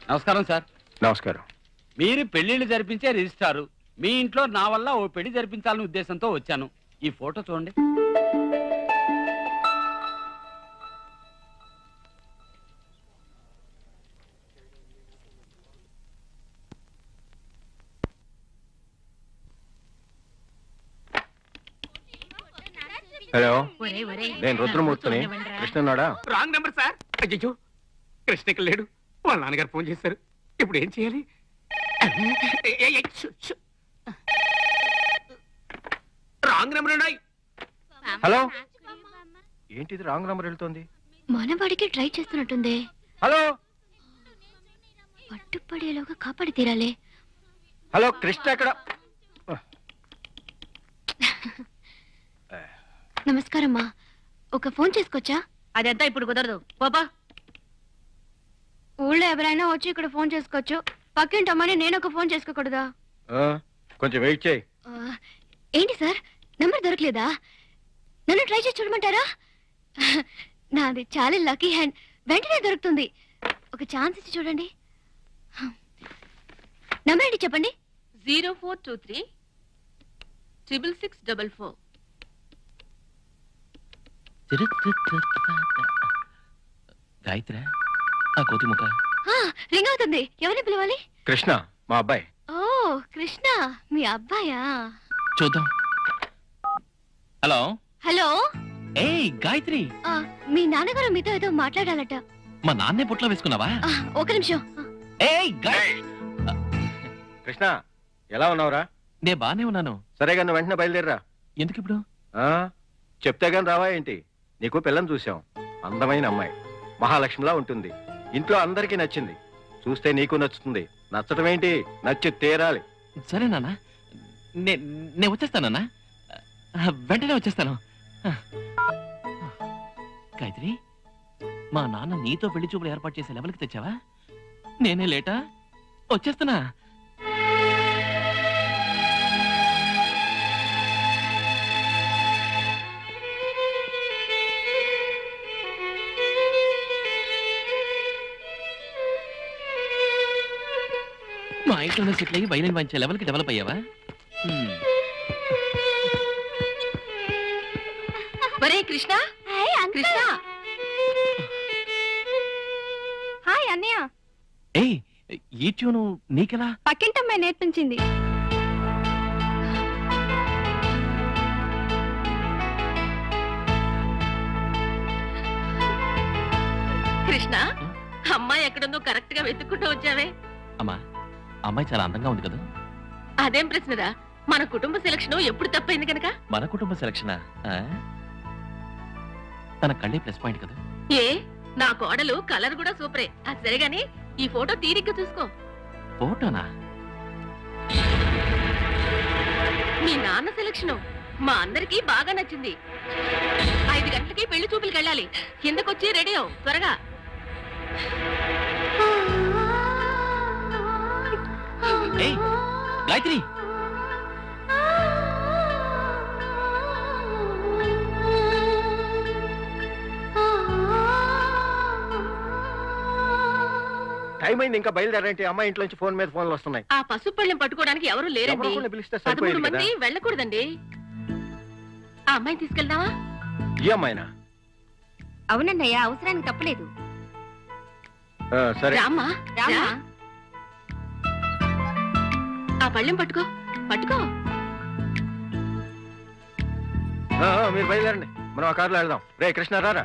నమస్కారం సార్ నమస్కారం మీరు పెళ్లిళ్ళు జరిపించే రిజిస్ట్రారు మీ ఇంట్లో నా వల్ల ఓ పెళ్లి జరిపించాలనే ఉద్దేశంతో వచ్చాను ఈ ఫోటో చూడండి హలో ఒరే ఒరే నేను రుద్రమూర్తిని కృష్ణన్నాడా రాంగ్ నెంబర్ సార్ అయ్యో కృష్ణకి లేడు వాళ్ళ నాన్నగారు ఫోన్ చేశారు ఇప్పుడు ఏం చేయాలి ఏ, ఏ, షు, షు. రాంగ్ నెంబర్ ఉన్నాయి హలో ఏంటిది రాంగ్ నంబర్ వెళ్తోంది మనవాడికి ట్రై చేస్తున్నట్టుంది హలో పట్టుపడేలోగా కాపాడి తీరాలే హలో కృష్ణ ఎక్కడ నమస్కారమ్మా ఒక ఫోన్ చేసుకోవచ్చా అదంతా ఇప్పుడు కుదరదు పాపా ఊళ్ళో ఎవరైనా వచ్చి ఇక్కడ ఫోన్ చేసుకోవచ్చు పక్కింటమ్మని నేను ఒక ఫోన్ చేసుకోకూడదా ఆ, కొంచెం వెయిట్ చేయి ఆ, ఏంటి సార్ నంబర్ దొరకలేదా నన్ను ట్రై చేసి చూడమంటారా నాది చాలా లక్కీ హ్యాండ్ వెంటనే దొరుకుతుంది ఒక ఛాన్స్ ఇచ్చి చూడండి నంబర్ ఏంటి చెప్పండి zero four two three triple six double four Gayatri ఆ కోతి ముఖ ఆ, రింగ్ అవుతుంది ఎవరిని పిలవాలి కృష్ణ మా అబ్బాయి ఓ కృష్ణ మీ అబ్బాయా చూద్దాం హలో హలో ఏయ్ గాయత్రి ఆ, మీ నాన్నగారు మీతో ఏదో మాట్లాడాలట మా నాన్నే పుట్లో వేసుకున్నావా ఆ, ఒక నిమిషం ఏయ్ గాయత్రి కృష్ణ ఎలా ఉన్నావురా నే బానే ఉన్నాను సరే కానీ వెంటనే బయలుదేరరా ఎందుకు ఇప్పుడు ఆ, చెప్తే గాని రావా ఏంటి నీకు పిల్లని చూసాం అందమైన అమ్మాయి మహాలక్ష్మిలా ఉంటుంది ఇంట్లో అందరికీ నచ్చింది చూస్తే నీకు నచ్చుతుంది నచ్చటం ఏంటి నచ్చి తీరాలి సరే నాన్న నే నేను వచ్చేస్తానన్నా ఆ, వెంటనే వచ్చేస్తాను ఆ. గాయత్రి మా నాన్న నీతో పెళ్లి చూపులు ఏర్పాటు చేసే లెవెల్కి తెచ్చావా నేనే లేటా వచ్చేస్తున్నా మా ఇంట్లోనే సెటిల్ అయ్యి వైలెన్ వాయించే లెవెల్కి డెవలప్ అయ్యావా హ్మ్. ఒరే కృష్ణ కృష్ణ హాయ్ అన్నయ్య ఏయ్ ఈ ట్యూను నీకెలా పక్కింటమ్మాయి నేర్పించింది కృష్ణ అమ్మాయి ఎక్కడుందో కరెక్ట్ గా వెతుక్కుంటూ వచ్చావే అమ్మా అమ్మాయి చాలా అందంగా ఉంది కదా అదేం ప్రశ్నరా మన కుటుంబ సెలక్షన్ ఎప్పుడు తప్పైంది కనుక మన కుటుంబ సెలక్షన్ తన కళ్ళే ప్లస్ పాయింట్ కదా ఏ నా కోడలు కలర్ కూడా సూపరే అది సరే గాని ఈ ఫోటో తీరిగ్గా చూసుకో ఫోటోనా మీ నాన్న సెలక్షన్ మా అందరికీ బాగా నచ్చింది ఐదు గంటలకి పెళ్లి చూపులకి వెళ్ళాలి కిందకొచ్చి రెడీ అవు త్వరగా ఏయ్ గాయత్రి టైం అయింది ఇంకా బయలుదేరంటే అమ్మాయి ఇంట్లో నుంచి ఫోన్ మీద ఫోన్లు వస్తున్నాయి ఆ పసుపు పళ్ళెం పట్టుకోవడానికి ఎవరు లేరండి ఎవరో పిలిస్తే పదమూడు సరిపోయేది కదా మంది వెళ్ళకూడదండి ఆ అమ్మాయిని తీసుకెళ్దామా ఈ అమ్మాయినా అవునన్నయ్య అవసరానికి తప్పలేదు ఆ, సరే రామ్మా రా. ఆ పళ్ళెం పట్టుకో పట్టుకో ఆ, ఆ, మీరు బయలుదేరండి మనం ఆ కారులో వెళ్దాం రే కృష్ణ రారా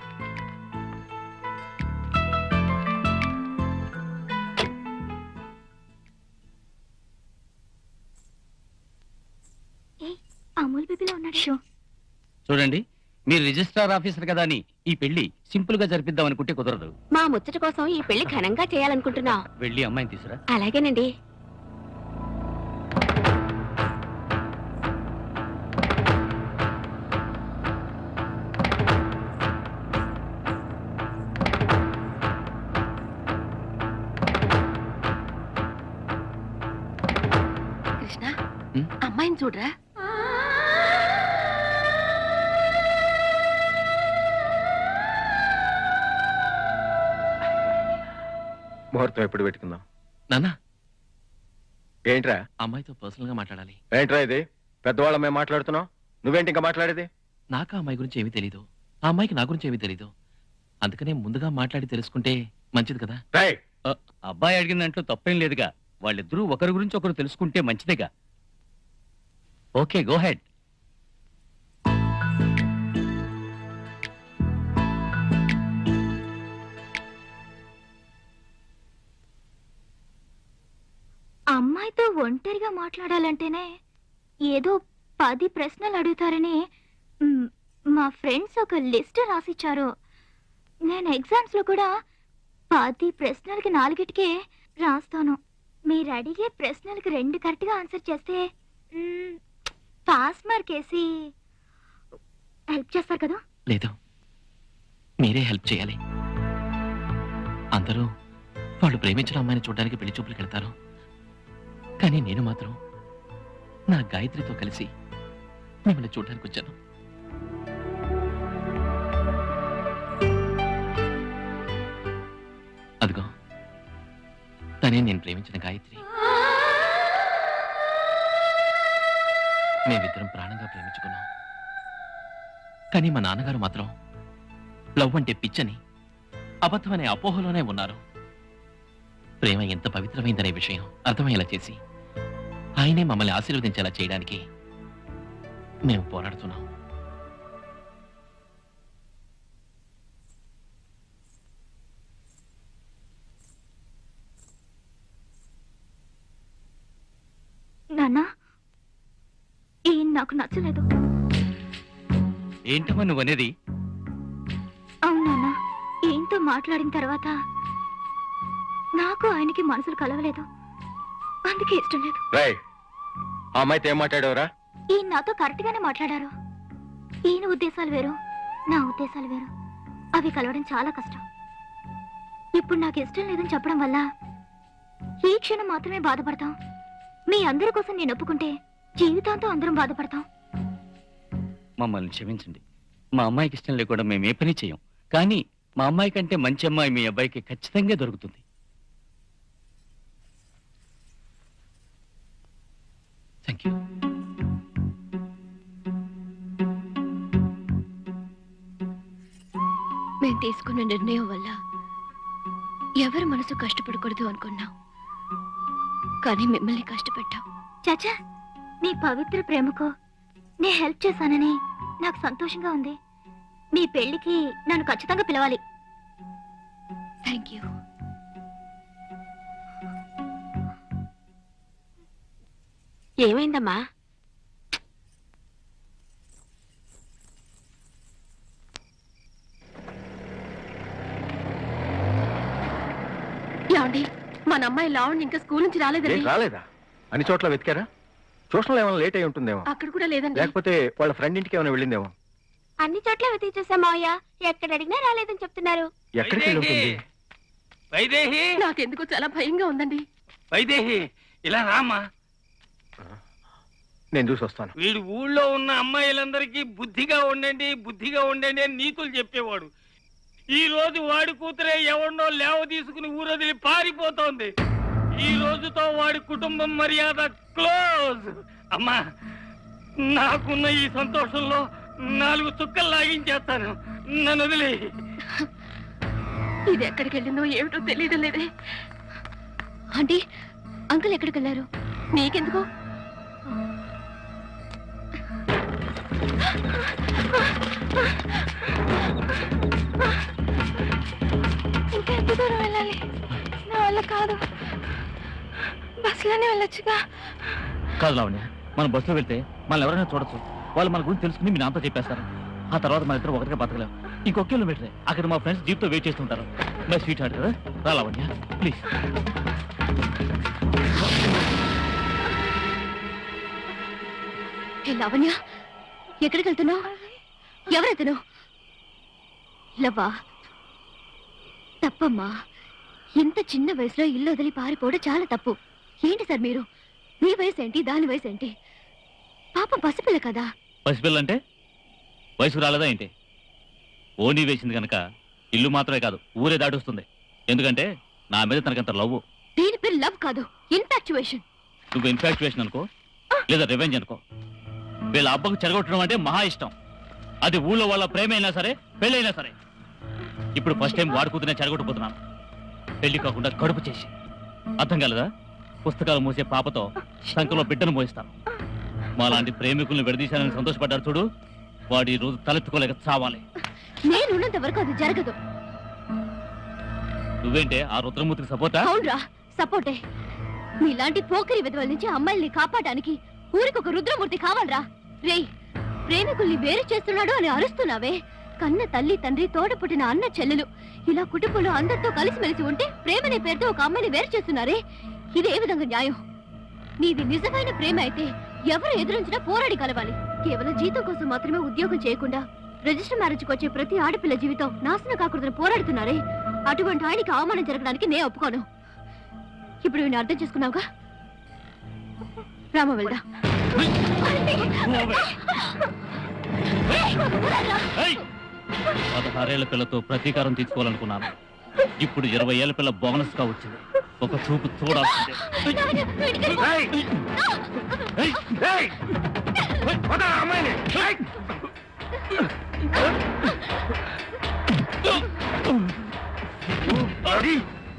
అమూల్ బేబీలో ఉన్నాడు షో చూడండి మీరు రిజిస్ట్రార్ ఆఫీసర్ కదా అని ఈ పెళ్లి సింపుల్ గా జరిపిద్దాం అనుకుంటే కుదరదు మా ముచ్చట కోసం ఈ పెళ్లి ఘనంగా చేయాలనుకుంటున్నా వెళ్ళి అమ్మాయిని తీసురా అలాగేనండి కృష్ణ ఉం? అమ్మాయిని చూడరా ముహూర్తం ఎప్పుడు పెట్టుకుందాం నాన్న ఏంట్రా అమ్మాయితో పర్సనల్ గా మాట్లాడాలి ఏంట్రా ఇది పెద్దవాళ్ళ మేము మాట్లాడుతున్నాం నువ్వేంటి ఇంకా మాట్లాడేది నాకు ఆ అమ్మాయి గురించి ఏమీ తెలీదు ఆ అమ్మాయికి నా గురించి ఏమీ తెలీదు అందుకనే ముందుగా మాట్లాడి తెలుసుకుంటే మంచిది కదా రాయ్ అబ్బాయి అడిగిన దాంట్లో తప్పేం లేదుగా వాళ్ళిద్దరూ ఒకరి గురించి ఒకరు తెలుసుకుంటే మంచిదేగా ఓకే గో హెడ్ అమ్మాయితో ఒంటరిగా మాట్లాడాలంటేనే ఏదో పది ప్రశ్నలు అడుగుతారని మ్, మా ఫ్రెండ్స్ ఒక లిస్ట్ రాసిచ్చారు నేను ఎగ్జామ్స్ లో కూడా పది ప్రశ్నలకి నాలుగిటికే రాస్తాను మీరు అడిగే ప్రశ్నలకి రెండు కరెక్ట్గా ఆన్సర్ చేస్తే మ్, పాస్ మార్క్ వేసి హెల్ప్ చేస్తారు కదా లేదు మీరే హెల్ప్ చేయాలి అందరూ వాళ్ళు ప్రేమించిన అమ్మాయిని చూడడానికి పెళ్లి చూపులకు వెళ్తారు కానీ నేను మాత్రం నా గాయత్రితో కలిసి మిమ్మల్ని చూడడానికి వచ్చాను అదిగో తనే నేను ప్రేమించిన గాయత్రి మేమిద్దరం ప్రాణంగా ప్రేమించుకున్నాం కానీ మా నాన్నగారు మాత్రం లవ్ అంటే పిచ్చని అబద్ధమనే అపోహలోనే ఉన్నారు ప్రేమ ఎంత పవిత్రమైందనే విషయం అర్థమయ్యేలా చేసి ఆయనే మమ్మల్ని ఆశీర్వదించేలా చేయడానికి మేము పోరాడుతున్నాం నాన్న ఈయన నాకు నచ్చలేదు ఏంటమ్మా నువ్వు అనేది అవును నాన్న ఈయనతో మాట్లాడిన తర్వాత నాకు ఆయనకి మనసులు కలవలేదు అందుకే ఇష్టం లేదు రాయ్ ఆ అమ్మాయితో ఏం మాట్లాడేవరా ఈయన నాతో కరెక్ట్ గానే మాట్లాడారు ఈయన ఉద్దేశాలు వేరు నా ఉద్దేశాలు వేరు అవి కలవడం చాలా కష్టం ఇప్పుడు నాకు ఇష్టం లేదని చెప్పడం వల్ల ఈ క్షణం మాత్రమే బాధపడతాం మీ అందరి కోసం నేను ఒప్పుకుంటే జీవితాంతం అందరం బాధపడతాం మమ్మల్ని క్షమించండి మా అమ్మాయికి ఇష్టం లేకుండా మేము ఏ పని చేయం కానీ మా అమ్మాయి కంటే మంచి అమ్మాయి మీ అబ్బాయికి ఖచ్చితంగా దొరుకుతుంది థ్యాంక్ యూ మేము తీసుకున్న నిర్ణయం వల్ల ఎవరి మనసు కష్టపడకూడదు అనుకున్నాం కానీ మిమ్మల్ని కష్టపెట్టాం చాచా మీ పవిత్ర ప్రేమకు నే హెల్ప్ చేశానని నాకు సంతోషంగా ఉంది మీ పెళ్లికి నన్ను ఖచ్చితంగా పిలవాలి థ్యాంక్ యూ ఏమైందమ్మా ఏమండి మన అమ్మాయి లావణ్య ఇంకా స్కూల్ నుంచి ఏం రాలేదండి రాలేదా అన్ని చోట్ల వెతికారా ట్యూషన్లో ఏమైనా లేట్ అయి ఉంటుందేమో అక్కడ కూడా లేదండి లేకపోతే వాళ్ళ ఫ్రెండ్ ఇంటికి ఏమైనా వెళ్ళిందేమో అన్ని చోట్ల వెతికి చూసాం మావయ్య ఎక్కడ అడిగినా రాలేదని చెప్తున్నారు ఎక్కడికి వెళ్ళి ఉంటుంది వైదేహి నాకెందుకో చాలా భయంగా ఉందండి వైదేహి ఇలా రామా నేను చూసి వస్తాను వీడు ఊళ్ళో ఉన్న అమ్మాయిలందరికీ బుద్ధిగా ఉండండి బుద్ధిగా ఉండండి అని నీతులు చెప్పేవాడు ఈ రోజు వాడి కూతురే ఎవరినో లేవ తీసుకుని ఊరొదిలి పారిపోతోంది ఈ రోజుతో వాడి కుటుంబం మర్యాద క్లోజ్ అమ్మా నాకున్న ఈ సంతోషంలో నాలుగు చుక్కలు లాగించేస్తాను నన్ను వదిలి ఇది ఎక్కడికి వెళ్ళిందో ఏమిటో తెలియడం లేదే ఆంటీ అంకుల్ ఎక్కడికి వెళ్ళారు నీకెందుకు ఇంకా ఎంత దూరం వెళ్ళాలి నా వల్ల కాదు బస్సులోనే వెళ్ళొచ్చుగా కాదు లావణ్య మనం బస్సులో వెళ్తే మనం ఎవరైనా చూడొచ్చు వాళ్ళు మన గురించి తెలుసుకుని మీ నాన్నతో చెప్పేస్తారు ఆ తర్వాత మన ఇద్దరు ఒకటిగా బతకలేం ఇంకొక కిలోమీటరే అక్కడ మా ఫ్రెండ్స్ జీప్తో వెయిట్ చేస్తుంటారు మై స్వీట్ హార్ట్ కదా రా లావణ్య ప్లీజ్ హే లావణ్య ఎక్కడికి వెళ్తున్నావు ఎవరెతను లవ్వా తప్పమ్మా ఇంత చిన్న వయసులో ఇల్లు వదిలి పారిపోవడం చాలా తప్పు ఏంటి సార్ మీరు మీ వయసు ఏంటి దాని వయసు ఏంటి పాప పసిపిల్ల కదా పసిపిల్లంటే వయసు రాలేదా ఏంటి ఓనీ వేసింది కనుక ఇల్లు మాత్రమే కాదు ఊరే దాటొస్తుంది ఎందుకంటే నా మీద తనకంత లవ్ దీని పేరు లవ్ కాదు ఇన్ఫాక్చువేషన్ నువ్వు ఇన్ఫాక్చువేషన్ అనుకో లేదా రివెంజ్ అనుకో వీళ్ళ అబ్బకు చెరగొట్టడం అంటే మహా ఇష్టం అది ఊళ్ళో వాళ్ళ ప్రేమ అయినా సరే పెళ్ళైనా సరే ఇప్పుడు ఫస్ట్ టైం వాడు కూతునే చెరగొట్టబోతున్నాను పెళ్లి కాకుండా కడుపు చేసి అర్థం కాలేదా పుస్తకాలు మూసే పాపతో సంఖలో బిడ్డను మోయిస్తాను మాలాంటి ప్రేమికుల్ని విడదీశానని సంతోషపడ్డారు చూడు వాడు ఈ రోజు తలెత్తుకోలేక చావాలి నేనున్నంత వరకు అది జరగదు నువ్వేంటే ఆ రుద్రమూర్తికి సపోర్టా అవునరా సపోర్టే నీలాంటి పోకరి విధవల నుంచి అమ్మాయిల్ని కాపాడడానికి ఊరికొక రుద్రమూర్తి కావాలరా రేయ్ ప్రేమికుల్ని వేరు చేస్తున్నాడు అని అరుస్తున్నావే కన్న తల్లి తండ్రి తోడ పుట్టిన అన్న చెల్లెలు ఇలా కుటుంబంలో అందరితో కలిసిమెలిసి ఉంటే ప్రేమనే పేరుతో ఒక అమ్మాయిని వేరు చేస్తున్నారే ఇది ఏ విధంగా న్యాయం నీది నిజమైన ప్రేమ అయితే ఎవరు ఎదురించినా పోరాడి కలవాలి కేవలం జీతం కోసం మాత్రమే ఉద్యోగం చేయకుండా రిజిస్టర్ మ్యారేజ్కి వచ్చే ప్రతి ఆడపిల్ల జీవితం నాశనం కాకూడదని పోరాడుతున్నారే అటువంటి ఆయనకి అవమానం జరగడానికి నేను ఒప్పుకోను ఇప్పుడు నేను అర్థం చేసుకున్నావుగా రామ వెళ్దా ఏయ్! పదహారేళ్ల పిల్లతో ప్రతీకారం తీసుకోవాలనుకున్నాను ఇప్పుడు ఇరవై ఏళ్ల పిల్ల బోనస్ గా వచ్చింది ఒక చూపు చూడాల్సిందే ఏయ్! ఏయ్! వదరా అమ్మాయిని! ఏయ్! అది!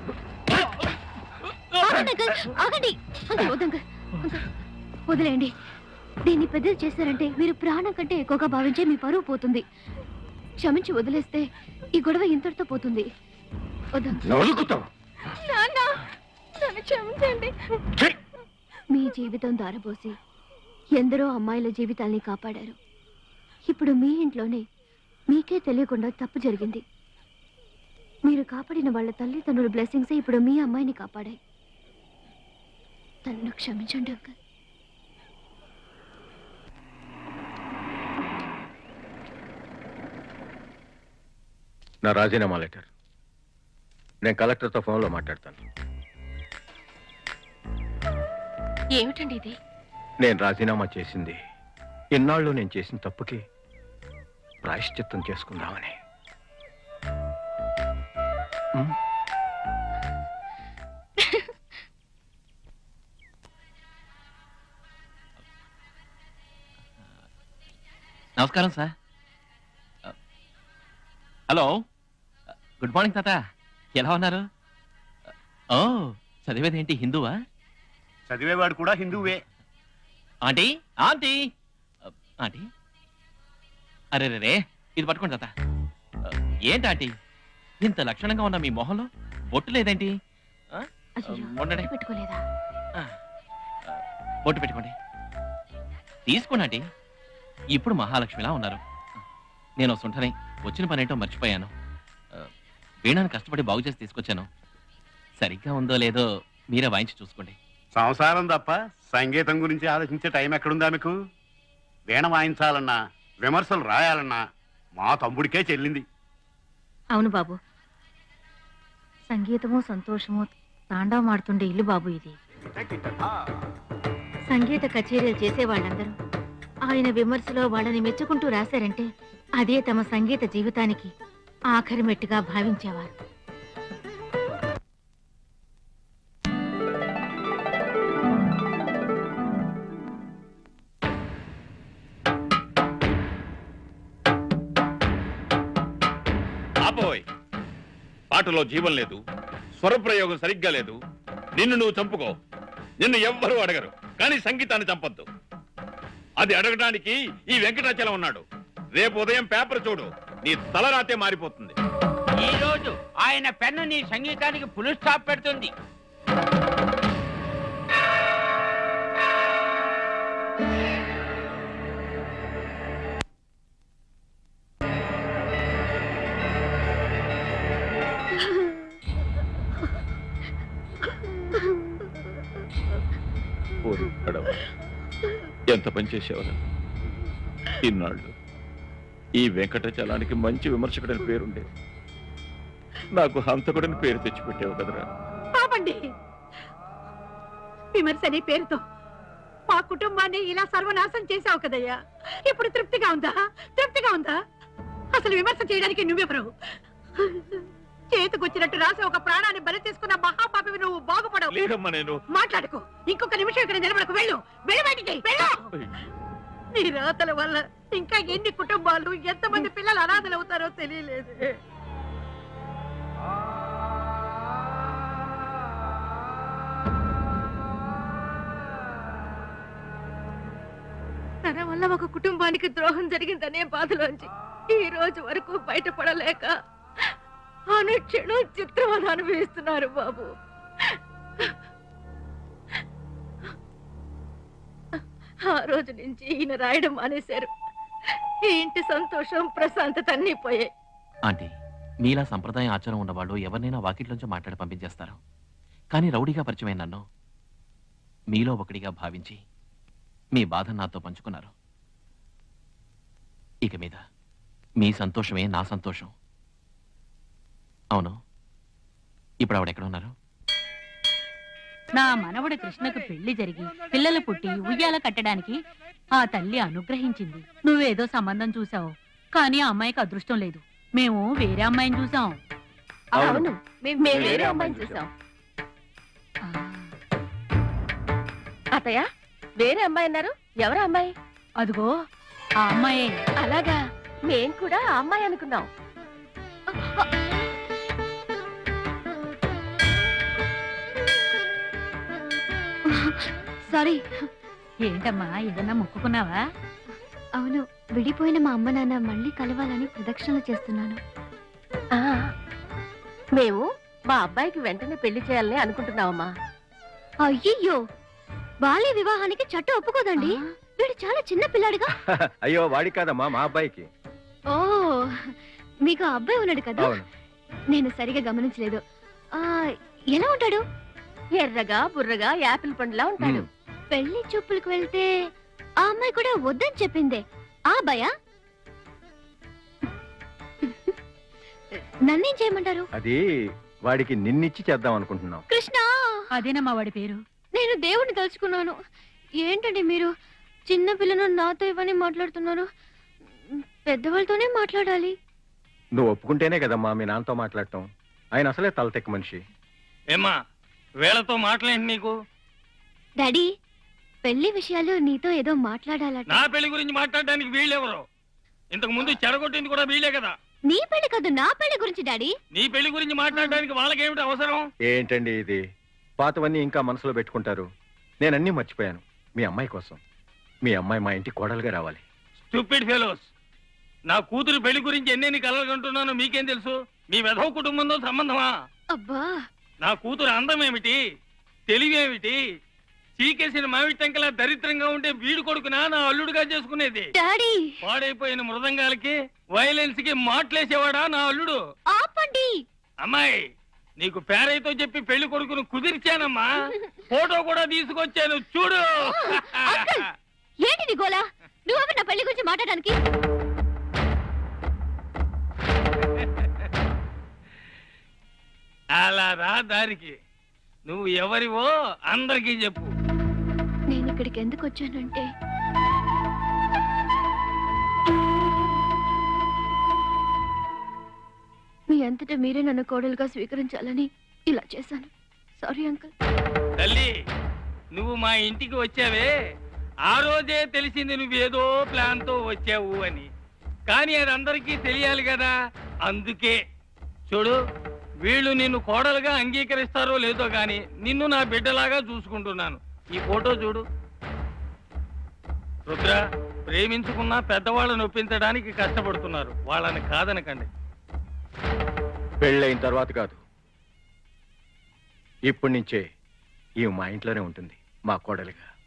ఆగండి అంకుల్, ఆగండి అంకుల్, వద్దు అంకుల్. అంకుల్, వదిలేయండి దీన్ని పెద్దది చేశారంటే మీరు ప్రాణం కంటే ఎక్కువగా భావించే మీ పరువు పోతుంది క్షమించి వదిలేస్తే ఈ గొడవ ఇంతటితో పోతుంది వద్దు నలుగుతావు. నన్ను క్షమించండి ఛీ! మీ జీవితం దారబోసి ఎందరో అమ్మాయిల జీవితాల్ని కాపాడారు ఇప్పుడు మీ ఇంట్లోనే మీకే తెలియకుండా తప్పు జరిగింది మీరు కాపాడిన వాళ్ళ తల్లిదండ్రుల బ్లెస్సింగ్స్ ఇప్పుడు మీ అమ్మాయిని కాపాడాయి తనను క్షమించండి అంకల్ నా రాజీనామా లెటర్ నేను కలెక్టర్తో ఫోన్లో మాట్లాడతాను ఏమిటండి ఇది నేను రాజీనామా చేసింది ఇన్నాళ్ళు నేను చేసిన తప్పుకి ప్రాయశ్చిత్తం చేసుకుందామని ఉమ్, నమస్కారం సార్ హలో గుడ్ మార్నింగ్ తాత ఎలా ఉన్నారు ఓ చదివేదేంటి హిందువా చదివేవాడు కూడా హిందువే ఆంటీ ఆంటీ ఆంటీ అరే రే రే ఇది పట్టుకోండి తాత ఏంటి ఆంటీ ఇంత లక్షణంగా ఉన్న మీ మొహంలో బొట్టు లేదేంటి ఆ? అయ్యో ఉండండి. పెట్టుకోలేదా ఆ, ఆ, బొట్టు పెట్టుకోండి తీసుకోండి ఆంటీ ఇప్పుడు మహాలక్ష్మిలా ఉన్నారు నేను సుంఠని వచ్చిన పని ఏంటో మర్చిపోయాను ఆ, వీణాన్ని కష్టపడి బాగు చేసి తీసుకొచ్చాను సరిగ్గా ఉందో లేదో మీరే వాయించి చూసుకోండి సంసారం తప్ప సంగీతం గురించి ఆలోచించే టైం ఎక్కడుందా మీకు వీణ వాయించాలన్నా విమర్శలు రాయాలన్నా మా తమ్ముడికే చెల్లింది అవును బాబు సంగీతము సంతోషము తాండవమాడుతుండే ఇల్లు బాబు ఇది సంగీత కచేరీలు చేసే వాళ్ళందరూ ఆయన విమర్శలో వాళ్ళని మెచ్చుకుంటూ రాశారంటే అదే తమ సంగీత జీవితానికి ఆఖరి మెట్టుగా భావించేవారు ఆపోయ్ పాటలో జీవం లేదు స్వరప్రయోగం సరిగ్గా లేదు నిన్ను నువ్వు చంపుకో నిన్ను ఎవ్వరూ అడగరు కానీ సంగీతాన్ని చంపొద్దు అది అడగడానికి ఈ వెంకటాచలం ఉన్నాడు రేపు ఉదయం పేపర్ చూడు నీ తలరాతే మారిపోతుంది ఈ రోజు ఆయన పెన్ను నీ సంగీతానికి ఫుల్ స్టాప్ పెడుతుంది ఓరి పడవ. ఎంత పని చేసేవారు ఇన్నాళ్ళు ఈ వెంకటాచలానికి మంచి విమర్శకుడని పేరుండే నాకు హంతకుడని పేరు తెచ్చిపెట్టావు కదరా పాపండి విమర్శ అనే పేరుతో మా కుటుంబాన్ని ఇలా సర్వనాశం చేశావు కదయ్యా ఇప్పుడు తృప్తిగా ఉందా తృప్తిగా ఉందా అసలు విమర్శ చేయడానికి నువ్వెవరు చేతికొచ్చినట్టు రాసి ఒక ప్రాణాన్ని బలి తీసుకున్న మహాపాపివి నువ్వు బాగుపడవు లేదమ్మా నేను మాట్లాడుకో ఇంకొక నిమిషం ఇక్కడ నిలబడకు వెళ్ళు వెళ్ళు బయటికి వెళ్ళు నీ రాతల వల్ల ఇంకా ఎన్ని కుటుంబాలు ఎంతమంది పిల్లలు అనాథలు అవుతారో తెలియలేదు తన వల్ల ఒక కుటుంబానికి ద్రోహం జరిగిందనే బాధలోంచి ఈ రోజు వరకు బయటపడలేక అనుక్షణం చిత్రవద అనుభవిస్తున్నారు బాబు ఆ రోజు నుంచి ఈయన రాయడం మానేశారు ఈ ఇంటి సంతోషం ప్రశాంతత అన్నీ పోయాయి ఆంటీ మీలా సంప్రదాయ ఆచారం ఉన్నవాళ్ళు ఎవరినైనా వాకిట్లోంచి మాట్లాడి పంపించేస్తారు కానీ రౌడీగా పరిచయమైన నన్ను మీలో ఒకడిగా భావించి మీ బాధ నాతో పంచుకున్నారు ఇక మీద మీ సంతోషమే నా సంతోషం అవును ఇప్పుడు ఆవిడ ఎక్కడ ఉన్నారు నా మనవడు కృష్ణకు పెళ్లి జరిగి పిల్లలు పుట్టి ఉయ్యాల కట్టడానికి ఆ తల్లి అనుగ్రహించింది నువ్వేదో సంబంధం చూసావు కానీ ఆ అమ్మాయికి అదృష్టం లేదు మేము వేరే అమ్మాయిని చూసాం అవును మేము వేరే అమ్మాయిని చూసాం అత్తయ్య వేరే అమ్మాయి అన్నారు ఎవరు అమ్మాయి అదిగో ఆ అమ్మాయే అలాగా మేం కూడా ఆ అమ్మాయి అనుకున్నాం సారీ ఏంటమ్మా ఏదన్నా మొక్కుకున్నావా అవును విడిపోయిన మా అమ్మ నాన్న మళ్ళీ కలవాలని ప్రదక్షిణలు చేస్తున్నాను ఆ, మేము మా అబ్బాయికి వెంటనే పెళ్లి చేయాలని అనుకుంటున్నామమ్మా అయ్యయ్యో బాల్య వివాహానికి చట్టం ఒప్పుకోదండి వీడు చాలా చిన్న పిల్లాడిగా అయ్యో వాడి కాదమ్మా మా అబ్బాయికి ఓ మీకు ఆ అబ్బాయి ఉన్నాడు కదా అవును నేను సరిగా గమనించలేదు ఆ ఎలా ఉంటాడు ఎర్రగా బుర్రగా యాపిల్ పండులా ఉంటాడు పెళ్లి చూపులకు వెళ్తే ఆ అమ్మాయి కూడా వద్దని చెప్పిందే ఆ భయ నన్నేం చేయమంటారు అది వాడికి నిన్నిచ్చి చేద్దాం అనుకుంటున్నాం కృష్ణ అదేనమ్మా వాడి పేరు నేను దేవుడిని తలుచుకున్నాను ఏంటండి మీరు చిన్న పిల్లను నాతో ఇవన్నీ మాట్లాడుతున్నారు పెద్దవాళ్ళతోనే మాట్లాడాలి నువ్వు ఒప్పుకుంటేనే కదమ్మా మీ నాన్నతో మాట్లాడటం ఆయన అసలే తలతెక్క మనిషి ఏమ్మా వేళతో మాటలేంటి నీకు డాడీ పెళ్లి విషయాలు నీతో ఏదో మాట్లాడాలట నా పెళ్లి గురించి మాట్లాడడానికి వీళ్ళెవరు ఇంతకు ముందు చెడగొట్టింది కూడా వీళ్ళే కదా నీ పెళ్లి కాదు నా పెళ్లి గురించి డాడీ నీ పెళ్లి గురించి మాట్లాడడానికి వాళ్ళకేమిటి అవసరం ఏంటండి ఇది పాతవన్నీ ఇంకా మనసులో పెట్టుకుంటారు నేనన్నీ మర్చిపోయాను మీ అమ్మాయి కోసం మీ అమ్మాయి మా ఇంటి కోడలుగా రావాలి స్టూపిడ్ ఫెలోస్ నా కూతురు పెళ్లి గురించి ఎన్నెన్ని కలలు కంటున్నానో మీకేం తెలుసు మీ వెధవ కుటుంబంతో సంబంధమా అబ్బా నా కూతురు అందం ఏమిటి తెలివేమిటి చీకేసిన మామిడి టెంకలా దరిద్రంగా ఉంటే వీడు కొడుకునా నా అల్లుడుగా చేసుకునేది డాడీ పాడైపోయిన మృదంగాలకి వైలెన్స్ కి మాట్లేసేవాడా నా అల్లుడు ఆపండి అమ్మాయి నీకు పేరైతో చెప్పి పెళ్లి కొడుకును కుదిర్చానమ్మా ఫోటో కూడా తీసుకొచ్చాను చూడు అంకుల్ ఏంటిది గోలా నువ్వెవరు నా పెళ్లి గురించి మాట్లాడడానికి అలా రా దారికి నువ్వు ఎవరివో అందరికీ చెప్పు నేను ఇక్కడికి ఎందుకు వచ్చానంటే మీ అంతటా మీరే నన్ను కోడలుగా స్వీకరించాలని ఇలా చేశాను సారీ అంకుల్ తల్లి నువ్వు మా ఇంటికి వచ్చావే ఆ రోజే తెలిసింది నువ్వేదో ప్లాన్ తో వచ్చావు అని కానీ అది అందరికీ తెలియాలి కదా అందుకే చూడు వీళ్ళు నిన్ను కోడలుగా అంగీకరిస్తారో లేదో గాని నిన్ను నా బిడ్డలాగా చూసుకుంటున్నాను ఈ ఫోటో చూడు రుద్ర ప్రేమించుకున్న పెద్దవాళ్ళని ఒప్పించడానికి కష్టపడుతున్నారు వాళ్ళని కాదనకండి పెళ్ళైన తర్వాత కాదు ఇప్పటి నుంచే ఈ మా ఇంట్లోనే ఉంటుంది మా కోడలుగా